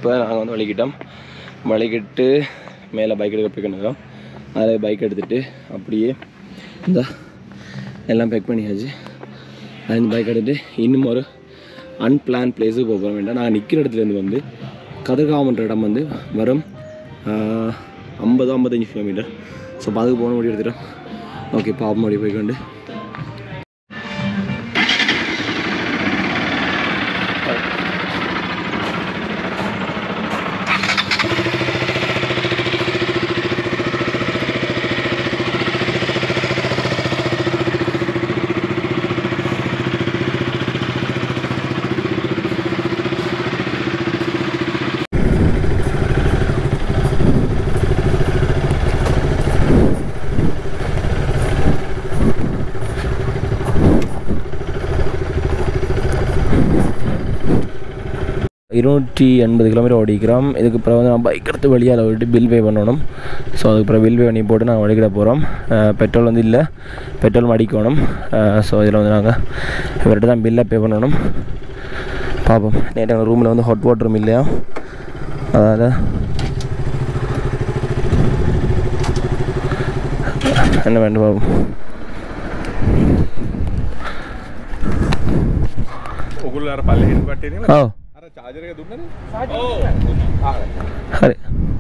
இப்போ நாங்கள் வந்து வலிக்கிட்டோம் வலிக்கிட்டு மேலே பைக் எடுக்க போய்க்கணும் அதில் பைக் எடுத்துகிட்டு அப்படியே இந்த எல்லாம் பேக் பண்ணியாச்சு அந்த பைக் எடுத்துட்டு இன்னும் ஒரு அன்பிளான் பிளேஸுக்கு போக போக வேண்டாம் நாங்கள் நிற்கிற இடத்துலேருந்து வந்து கதிர்காமன்ற இடம் வந்து வரும் ஆஹ், ஐம்பது ஐம்பத்தஞ்சு கிலோமீட்டர் ஸோ அதுக்கு போன முடி எடுத்துட்டோம் ஓகே பாப்பா முடி போய்க்கொண்டு இருநூற்றி எண்பது கிலோமீட்டர் ஓடிக்கிறோம் இதுக்கு அப்புறம் வந்து நம்ம பைக் எடுத்து வெளியால் விட்டு பில் பே பண்ணணும் ஸோ அதுக்கப்புறம் பில் பே பண்ணி போட்டு நாங்கள் வழிகிட போகிறோம் பெட்ரோல் வந்து இல்லை பெட்ரோல் அடிக்கணும் ஸோ இதில் வந்து நாங்கள் இவர்கிட்ட தான் பில்லை பே பண்ணணும் பார்ப்போம் நேற்று எங்கள் ரூமில் வந்து ஹாட் வாட்டரும் இல்லையா அதனால் என்ன வேண்டும் பார்ப்போம் ඔගුල් අර පල්ලෙහින් වටේන ஓ අර චාජරක දුන්නන හරි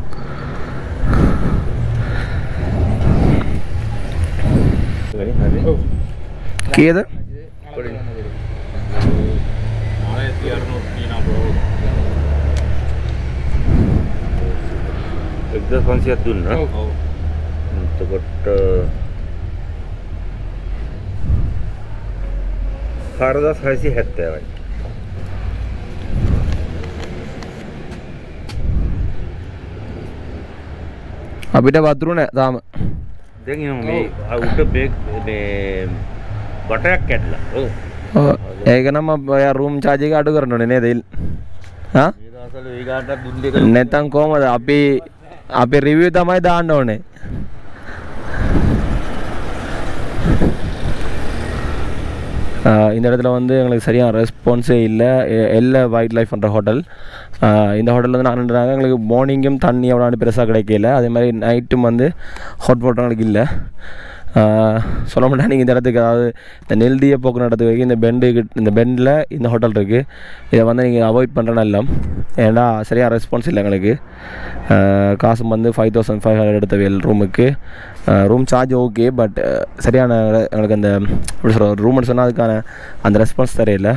කීයද එක්දස් පන්සියක් දුන්න එතකොට හරදස් හයිසි හැත්තෑවයි අපිට වතුරු නෑ තාම දැන් එහෙනම් මේ උට බේක් මේ බටයක් කැඩලා ඔව් ඔව්. ඒක නම් ඔය රූම් චාර්ජ් එක අඩු කරන්න ඕනේ නේද ඉල් හා ඒ දවස්වල ඒ ගානට දුන් දෙක නැත්තම් කොහමද අපි අපි රිවිව් තමයි දාන්න ඕනේ ஆஹ் இந்த இடத்துல வந்து எங்களுக்கு சரியான ரெஸ்பான்ஸே இல்லை எ- எல்லா வைல்ட் லைஃப் பண்ணுற ஹோட்டல் இந்த ஹோட்டலில் வந்து நான் நின்றாங்க எங்களுக்கு மார்னிங்கும் தண்ணி அவ்வளோ பெருசாக கிடைக்கல அதே மாதிரி நைட்டும் வந்து ஹாட் வாட்டர் எங்களுக்கு இல்லை சொல்ல மாட்டேன் நீங்கள் இந்த இடத்துக்கு அதாவது இந்த நெல்டியை போக்குற இடத்துக்கு வரைக்கும் இந்த பெண்டு இந்த பெண்டில் இந்த ஹோட்டல் இருக்குது இதை வந்து நீங்கள் அவாய்ட் பண்ணுற நல்லம் ஏன்னா சரியாக ரெஸ்பான்ஸ் இல்லை எங்களுக்கு ஆஹ் காசு வந்து ஃபைவ் தௌசண்ட் ஃபைவ் ஹண்ட்ரட் எடுத்த வேல் ரூமுக்கு ரூம் சார்ஜ் ஓகே பட் சரியான எங்களுக்கு அந்த எப்படி சொல்கிறது ரூம்னு சொன்னால் அதுக்கான அந்த ரெஸ்பான்ஸ் தெரியல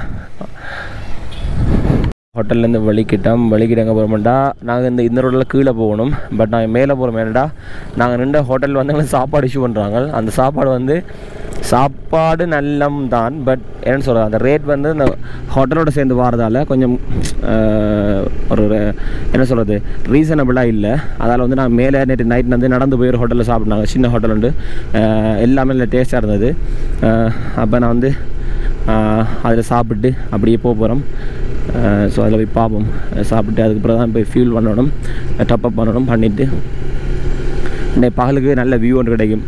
ஹோட்டல்லேருந்து வலிக்கிட்டோம் வலிக்கிட்டு எங்கே போகிறோம்டா நாங்கள் இந்த இந்த ரோட்டில் கீழே போகணும் பட் நாங்கள் மேலே போகிறோம் என்னடா நாங்கள் நின்ற ஹோட்டல் வந்து எங்களுக்கு சாப்பாடு இஷ்யூ பண்ணுறாங்க அந்த சாப்பாடு வந்து சாப்பாடு நல்லம் தான் பட் என்னன்னு சொல்கிறது அந்த ரேட் வந்து இந்த ஹோட்டலோட சேர்ந்து வரதால கொஞ்சம் ஆஹ், ஒரு re- என்ன சொல்கிறது ரீசனபிளாக இல்லை அதால் வந்து நான் மேலே நேற்று நைட் வந்து நடந்து போய் ஒரு ஹோட்டலில் சாப்பிட்னாங்க சின்ன ஹோட்டல் உண்டு ஆஹ், எல்லாமே நல்ல டேஸ்ட்டாக இருந்தது அப்போ நான் வந்து அதில் சாப்பிட்டு அப்படியே போக போகிறோம் ஸோ அதில் போய் பார்ப்போம் அஹ் சாப்பிட்டு அதுக்கப்புறம் தான் போய் ஃபியூல் பண்ணணும் டப்அப் பண்ணணும் பண்ணிவிட்டு இன்னைக்கு பகலுக்கு நல்ல வியூ ஒன்று கிடைக்கும்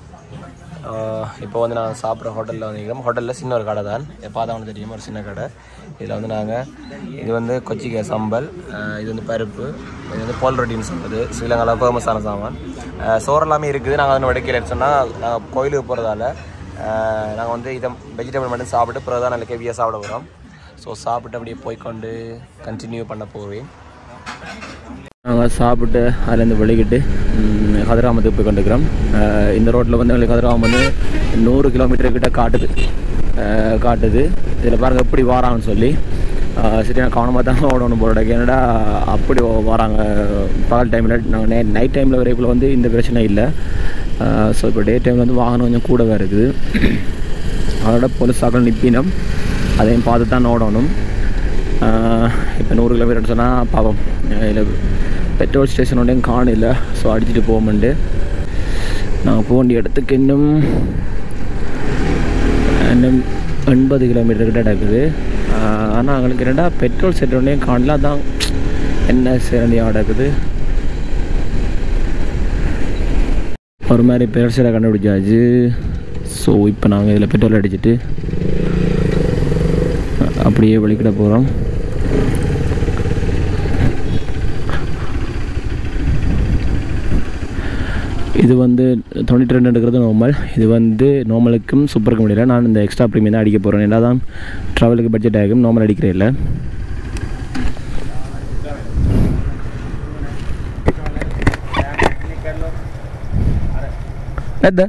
இப்போ வந்து நான் சாப்பிட்ற ஹோட்டலில் வந்து நிற்கிறோம் ஹோட்டலில் சின்ன ஒரு கடை தான் பார்த்தா வந்து தெரியும் ஒரு சின்ன கடை இதில் வந்து நாங்கள் இது வந்து கொச்சிக்காய் சம்பல் அஹ் இது வந்து பருப்பு இது வந்து பால் ரொட்டின்னு சொல்கிறது ஸ்ரீலங்காவில் ஃபேமஸான சாமான் அஹ் சோறு எல்லாமே இருக்குது நாங்கள் வந்து வடைக்கலைன்னு சொன்னால் நாங்கள் கோயிலுக்கு போகிறதால நாங்கள் வந்து இதை வெஜிடபிள் மட்டும் சாப்பிட்டு பிறகு தான் நல்ல கெவியாக சாப்பிட போகிறோம் ஸோ சாப்பிட்டு அப்படியே போய்க்கொண்டு கண்டினியூ பண்ண போவேன் நாங்கள் சாப்பிட்டு அதுலேருந்து வெளிக்கிட்டு ம், கதிராமத்துக்கு போய் கொண்டிருக்கிறோம் அஹ் இந்த ரோட்டில் வந்து எங்களுக்கு கதிராமம் வந்து நூறு கிலோமீட்டர் கிட்ட காட்டுது அஹ் காட்டுது இதில் பாருங்கள் எப்படி வாராங்கன்னு சொல்லி அஹ் சரியான கவனமாக தான் ஓடணும் போல ஏன்னடா அப்படி வராங்க பகல் டைமில் நாங்கள் நே நைட் டைமில் வரைக்குள்ள வந்து இந்த பிரச்சனை இல்லை ஸோ இப்போ டே டைமில் வந்து வாகனம் கொஞ்சம் கூடவே இருக்குது அதோட போலீஸாக்கள் நிற்பினம் அதையும் பார்த்து தான் ஓடணும் இப்போ நூறு கிலோமீட்டர் சொன்னால் பாவம் இதில் பெட்ரோல் ஸ்டேஷன் ஒன்றையும் காணல ஸோ அடிச்சுட்டு போகும்போண்டு நாங்கள் போக வேண்டிய இடத்துக்கு இன்னும் இன்னும் எண்பது கிலோமீட்டர் கிட்ட நடக்குது ஆனால் எங்களுக்கு என்னடா பெட்ரோல் செட் ஒன்றையும் காணல அதான் என்ன சேரண்டியாக நடக்குது ஒரு மாதிரி பெருசில் கண்டுபிடிச்சாச்சு ஸோ இப்போ நாங்கள் இதில் பெட்ரோல் அடிச்சிட்டு அப்படியே வலிக்கிட போகிறோம் இது வந்து தொண்ணூற்றி ரெண்டு எடுக்கிறது நார்மல் இது வந்து நார்மலுக்கும் சூப்பருக்கும் முடியல நான் இந்த எக்ஸ்ட்ரா ப்ரீமியம் தான் அடிக்க போகிறேன் என்ன தான் ட்ராவலுக்கு பட்ஜெட் ஆகும் நார்மல் அடிக்கிறேன் இல்லை எத்த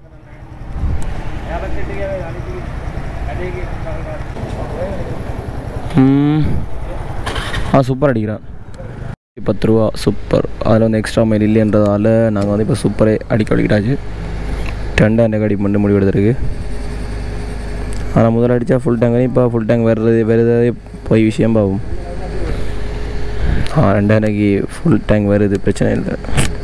ம் ஆ சூப்பர் அடிக்கிறான் பத்து ரூபா சூப்பர் அதில் வந்து எக்ஸ்ட்ரா மைல் இல்லைன்றதால நாங்கள் வந்து இப்போ சூப்பரே அடிக்க வலிக்கிட்டாச்சு ரெண்டாக எனக்கு அடி பண்ணி முடிவு எடுத்துருக்கு ஆனால் முதல்ல அடித்தா ஃபுல் டேங்க் இப்போ ஃபுல் டேங்க் வருது வருது போய் விஷயம் பாவும் ஆ ரெண்டாயிரக்கு ஃபுல் டேங்க் வருது பிரச்சனை இல்லை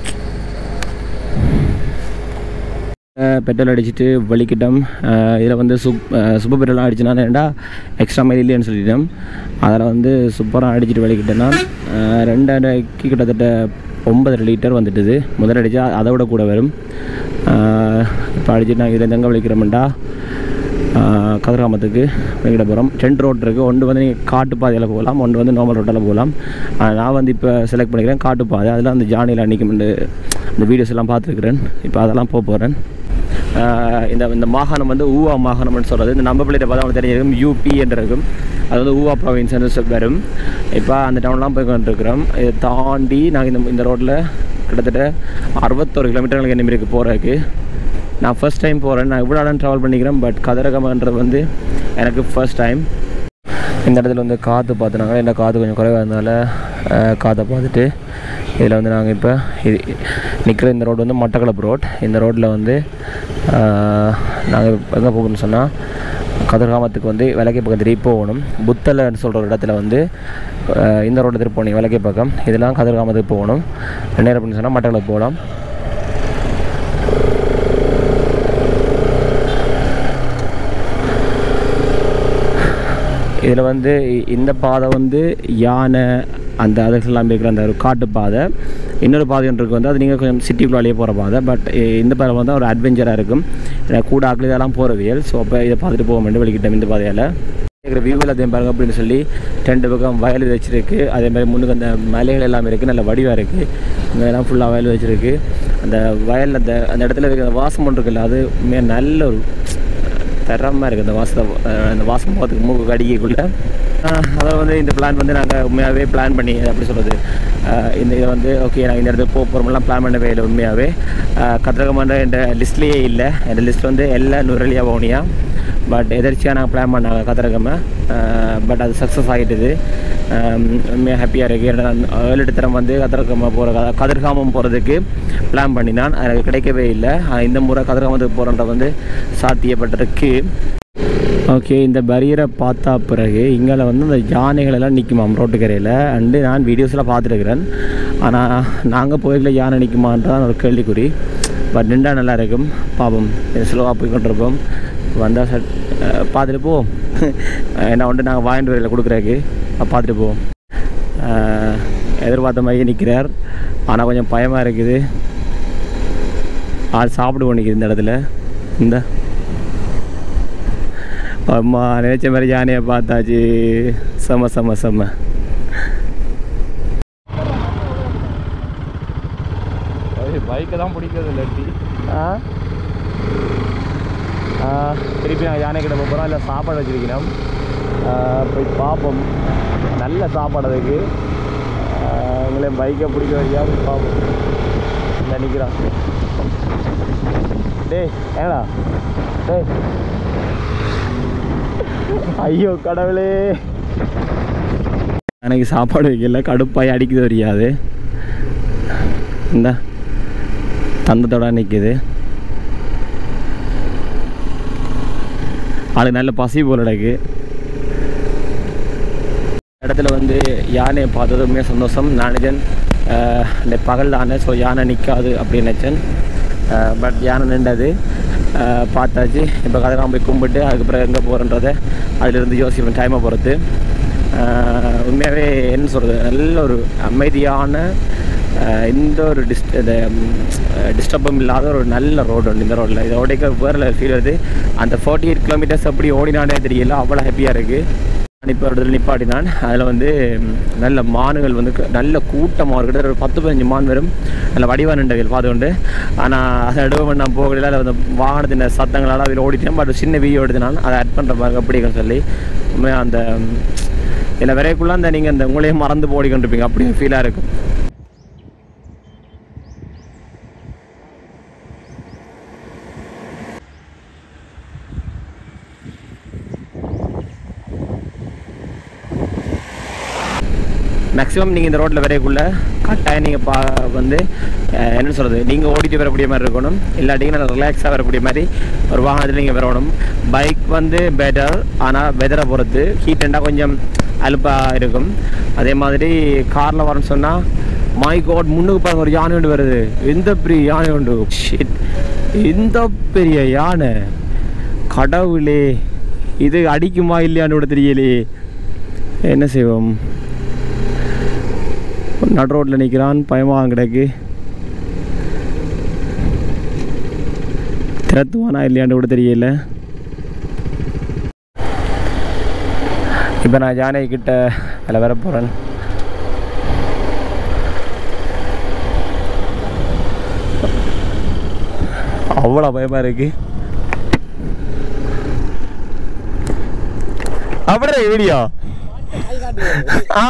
பெட்ரோல் அடிச்சுட்டு வலிக்கிட்டோம் இதில் வந்து சுப் சூப்பர் பெட்ரோலாம் அடிச்சுனா ஏன்டா எக்ஸ்ட்ரா மைல் இல்லைன்னு சொல்லிட்டோம் அதில் வந்து சூப்பராக அடிச்சுட்டு வலிக்கிட்டேன்னா ரெண்டாயிரக்கு கிட்டத்தட்ட ஒன்பது லிட்டர் வந்துட்டுது முதல் அடித்தா அதை விட கூட வரும் இப்போ அடிச்சுட்டு நாங்கள் இதில் எங்கே வலிக்கிறோம்டா கதிராமத்துக்கு வெளியிட போகிறோம் ரெண்டு ரோட் இருக்குது ஒன்று வந்து நீங்கள் காட்டு பாதையில் போகலாம் ஒன்று வந்து நார்மல் ரோட்டில் போகலாம் ஆஹ் நான் வந்து இப்போ செலக்ட் பண்ணிக்கிறேன் காட்டு பாதை அதில் அந்த ஜானியில் அன்றைக்கி அந்த வீடியோஸ் எல்லாம் பார்த்துருக்குறேன் இப்போ அதெல்லாம் போக போகிறேன் இந்த இந்த மாகாணம் வந்து ஊவா மாகாணம்னு சொல்கிறது இந்த நம்ம பிள்ளைகிட்ட பார்த்தா அவங்களுக்கு தெரிஞ்சிருக்கும் யூபி என்று இருக்கும் அது வந்து ஊவா ப்ராவின்ஸ் என்று வரும் இப்போ அந்த டவுன்லாம் போய் கொண்டிருக்கிறோம் இதை தாண்டி நாங்கள் இந்த இந்த ரோட்டில் கிட்டத்தட்ட அறுபத்தொரு கிலோமீட்டர் என்ன இருக்குது போகிறதுக்கு நான் ஃபர்ஸ்ட் டைம் போகிறேன் நான் இவ்வளோ இடம் ட்ராவல் பண்ணிக்கிறேன் பட் கதிரகமன்றது வந்து எனக்கு ஃபர்ஸ்ட் டைம் இந்த இடத்துல வந்து காற்று பார்த்துனாங்க இல்லை காற்று கொஞ்சம் குறைவாக இருந்தனால அஹ், காற்றை பார்த்துட்டு இதில் வந்து நாங்கள் இப்போ இது நிற்கிற இந்த ரோடு வந்து மட்டக்களப்பு ரோட் இந்த ரோட்டில் வந்து நாங்கள் எங்கே போகணும்னு சொன்னால் கதிர்காமத்துக்கு வந்து விளக்கை பக்கம் திருப்பி போகணும் புத்தலைன்னு சொல்கிற ஒரு இடத்துல வந்து அஹ், இந்த ரோடு திருப்பி போனீங்க விளக்கை பக்கம் இதெல்லாம் கதிர்காமத்துக்கு போகணும் நேரம் அப்படின்னு சொன்னால் மட்டக்களப்பு போகலாம் இதில் வந்து இ- இந்த பாதை வந்து யானை அந்த அதுக்கெல்லாம் இருக்கிற அந்த ஒரு காட்டு பாதை இன்னொரு பாதை ஒன்று இருக்கு வந்து அது நீங்கள் கொஞ்சம் சிட்டிக்குள்ளாலேயே போகிற பாதை பட் இந்த பாதை வந்து ஒரு அட்வென்ச்சராக இருக்கும் ஏன்னா கூட ஆக்கள் இதெல்லாம் போகிறவியல் ஸோ அப்போ இதை பார்த்துட்டு போக வேண்டும் வெளிக்கிட்டோம் இந்த பாதையால் இருக்கிற வியூ எல்லாத்தையும் பாருங்க அப்படின்னு சொல்லி ரெண்டு பக்கம் வயல் வச்சிருக்கு அதே மாதிரி முன்னுக்கு அந்த மலைகள் எல்லாமே இருக்குது நல்ல வடிவாக இருக்குது இங்கெல்லாம் ஃபுல்லாக வயல் வச்சிருக்கு அந்த வயல் அந்த அந்த இடத்துல இருக்கிற அந்த வாசம் ஒன்று இருக்குல்ல அது உண்மையாக நல்ல ஒரு தரமாக இருக்குது அந்த வாசத்தை அஹ் அந்த வாசம் போகிறதுக்கு மூக்கு கடிக்கக்குள்ள அதை வந்து இந்த பிளான் வந்து நாங்கள் உண்மையாகவே பிளான் பண்ணி எப்படி சொல்கிறது இந்த இதை வந்து ஓகே நாங்கள் இந்த இடத்துக்கு போக போகிறோம்லாம் பிளான் பண்ணவே இல்லை உண்மையாகவே கத்திரகமான என்ற லிஸ்ட்லேயே இல்லை என் லிஸ்ட் வந்து எல்லாம் நுரலியா பவுனியா பட் எதர்ச்சியாக நாங்கள் பிளான் பண்ணாங்க கத்திரகம பட் அது சக்ஸஸ் ஆகிட்டுது உண்மையாக ஹாப்பியாக இருக்குது ஏன்னா நான் ஏழு தரம் வந்து கதிரகம போகிற கதிர்காமம் போகிறதுக்கு பிளான் பண்ணினான் எனக்கு கிடைக்கவே இல்லை ஆனா இந்த முறை கதிர்காமத்துக்கு போகிறன்ற வந்து சாத்தியப்பட்டிருக்கு ஓகே இந்த பரியரை பார்த்தா பிறகு இங்கே வந்து அந்த யானைகள் எல்லாம் நிற்குமாம் ரோட்டுக்கரையில் அண்டு நான் வீடியோஸில் பார்த்துருக்குறேன் ஆனால் நாங்கள் போய்க்கல யானை நிற்குமான்றது ஒரு கேள்விக்குறி பட் நின்றா நல்லா இருக்கும் பாப்போம் ஸ்லோவாக போய் கொண்டிருப்போம் வந்தால் சட் அஹ் பார்த்துட்டு போவோம் ஏன்னா வந்து நாங்கள் வாங்கிட்டு வரையில் கொடுக்குறதுக்கு பார்த்துட்டு போவோம் அஹ் எதிர்பார்த்த மாதிரியே நிற்கிறார் ஆனால் கொஞ்சம் பயமாக இருக்குது ஆள் சாப்பிடுவோம் நிற்கிது இந்த இடத்துல இந்த அம்மா நினைச்ச மாதிரி யானையை பார்த்தாச்சு செம செம செம பைக்கை தான் பிடிக்கிறது இல்லாட்டி ஆ ஆ, திருப்பி நான் யானை கிட்ட போகிறோம் இல்லை சாப்பாடு வச்சிருக்கிறோம் ஆ, போய் பார்ப்போம் நல்ல சாப்பாடு அதுக்கு ஆ, எங்களை பைக்கை பிடிக்க வரையா போய் பார்ப்போம் இந்த நிற்கிறான் டேய் ஏடா டேய் ஐயோ கடவுளே எனக்கு சாப்பாடு வைக்கல கடுப்பாய் அடிக்குது வரியாது இந்த தந்தத்தோட நிற்கிது ஆளுக்கு நல்ல பசி போல எனக்கு இடத்துல வந்து யானையை பார்த்ததுமே சந்தோஷம் நானிஜன் இந்த பகல் தானே ஸோ யானை நிற்காது அப்படின்னு நினச்சேன் பட் யானை நின்றது அஹ், பார்த்தாச்சு இப்போ கதிராம போய் கும்பிட்டு அதுக்கப்புறம் எங்கே போகிறன்றதை அதிலிருந்து யோசிப்பேன் டைமை பொறுத்து அஹ், உண்மையாகவே என்ன சொல்கிறது நல்ல ஒரு அமைதியான அஹ், எந்த ஒரு டிஸ்ட் இந்த டிஸ்டர்பும் இல்லாத ஒரு நல்ல ரோடு உண்டு இந்த ரோட்டில் இதை ஓடிக்க வேறு ஃபீல் வருது அந்த ஃபார்ட்டி எயிட் கிலோமீட்டர்ஸ் எப்படி ஓடினானே தெரியல அவ்வளோ ஹாப்பியாக இருக்குது இப்போ ஒரு இடத்துல நிப்பாட்டினான் அதில் வந்து ம், நல்ல மானுகள் வந்து க- நல்ல கூட்டமாக இருக்குது ஒரு பத்து பதினஞ்சு மான் வரும் நல்ல வடிவா நின்றவைகள் பார்த்துக்கொண்டு ஆனால் அதை எடுவ நான் போகல அதில் வந்து வாகனத்தின் சத்தங்களால் அதில் ஓடிட்டேன் பட் சின்ன வீடியோ எடுத்தினான் அதை ஆட் பண்ணுற மாதிரி அப்படின்னு சொல்லி உண்மையாக அந்த ம், இதில் விரைக்குள்ள அந்த நீங்கள் அந்த உங்களையே மறந்து ஓடிக்கொண்டிருப்பீங்க அப்படியே ஃபீலாக இருக்கும் மேக்ஸிமம் நீங்கள் இந்த ரோட்டில் வரையக்குள்ள கட்டாயம் நீங்கள் பா வந்து அஹ், என்ன சொல்கிறது நீங்கள் ஓடிட்டு வரக்கூடிய மாதிரி இருக்கணும் இல்லாட்டிங்க நல்லா ரிலாக்ஸாக வரக்கூடிய மாதிரி ஒரு வாகனத்தில் நீங்கள் வரணும் பைக் வந்து பெட்டர் ஆனால் வெதரை பொறுத்து ஹீட் ரெண்டாக கொஞ்சம் அலுப்பாக இருக்கும் அதே மாதிரி காரில் வரணும்னு சொன்னால் மை காட் முன்னுக்கு பாருங்க ஒரு யானை ஒன்று வருது எந்த பெரிய யானை உண்டு ஷிட் இந்த பெரிய யானை கடவுளே இது அடிக்குமா இல்லையான்னு கூட தெரியலையே என்ன செய்வோம் நடு ரோட்டில் நிற்கிறான் பயமாக கிடக்கு திறத்துவானா இல்லையான்னு கூட தெரியல இப்போ நான் ஜானகி கிட்ட அதில் வர போகிறேன் அவ்வளோ பயமாக இருக்கு அப்படியே வீடியோ ஆ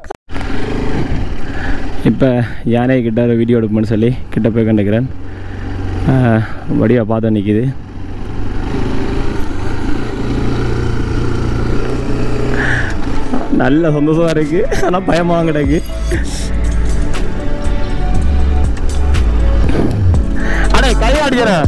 இப்போ யானை கிட்ட ஒரு வீடியோ எடுப்போம்னு சொல்லி கிட்ட போய் கண்டுக்கிறேன் வடியாக பார்த்து நிற்கிது நல்ல சந்தோஷமா இருக்கு ஆனால் பயமாக கிடக்கு அடே கையாடிக்கிறேன்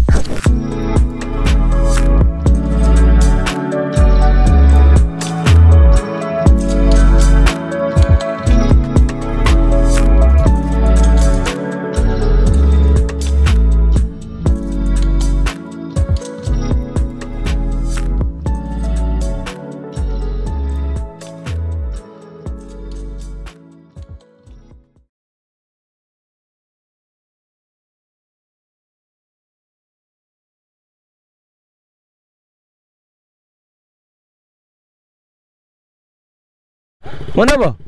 முன்ன போ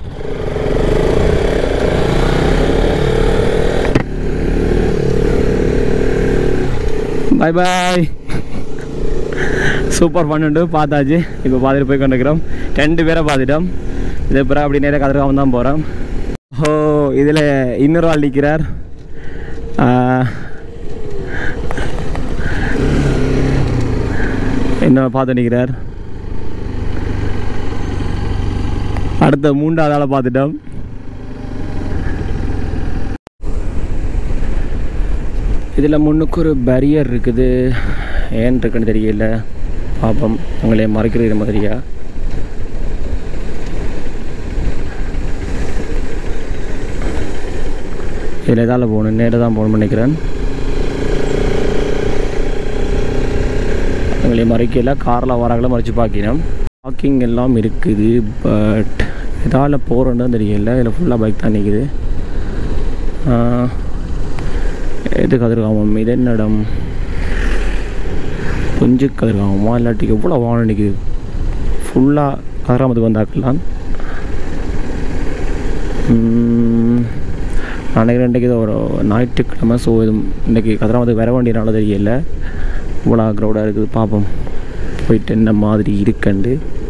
பாய் பாய் சூப்பர் பண்ணுண்டு பார்த்தாச்சு இப்போ பார்த்துட்டு போய் கொண்டிருக்கிறோம் ரெண்டு பேரை பார்த்துட்டோம் இது பிறகு அப்படி நேராக கதிரகாமம் தான் போகிறோம் ஓ இதில் இன்னொரு ஆள் நிற்கிறார் என்ன பார்த்து நிற்கிறார் அடுத்த மூன்றாவது ஆளை பார்த்துட்டோம் இதில் முன்னுக்கு ஒரு பேரியர் இருக்குது ஏன் இருக்குன்னு தெரியல பாப்போம் உங்களை மறைக்கிறது மாதிரியா இதில் எதால் போகணும் நேராக தான் போகணும்னு நினைக்கிறேன் உங்களை மறைக்கல காரில் வராங்கள மறைச்சு பார்க்கணும் பார்க்கிங் எல்லாம் இருக்குது பட் எதால் போகிறோன்னு தெரியல இதில் ஃபுல்லாக பைக் தான் நிற்குது எது கதிர்காமம் இது என்ன இடம் கொஞ்சு கதிர்காமமா இல்லாட்டி எவ்வளோ வாகனம் நிற்குது ஃபுல்லாக கதிராமத்துக்கு வந்தாக்கலாம் நான் நினைக்கிறேன் இன்றைக்கி இது ஒரு ஞாயிற்றுக்கிழமை ஸோ இது இன்றைக்கி கதிராமத்துக்கு வர வேண்டியனால தெரியல இவ்வளோ க்ரௌடாக இருக்குது பார்ப்போம் போயிட்டு என்ன மாதிரி இருக்குண்டு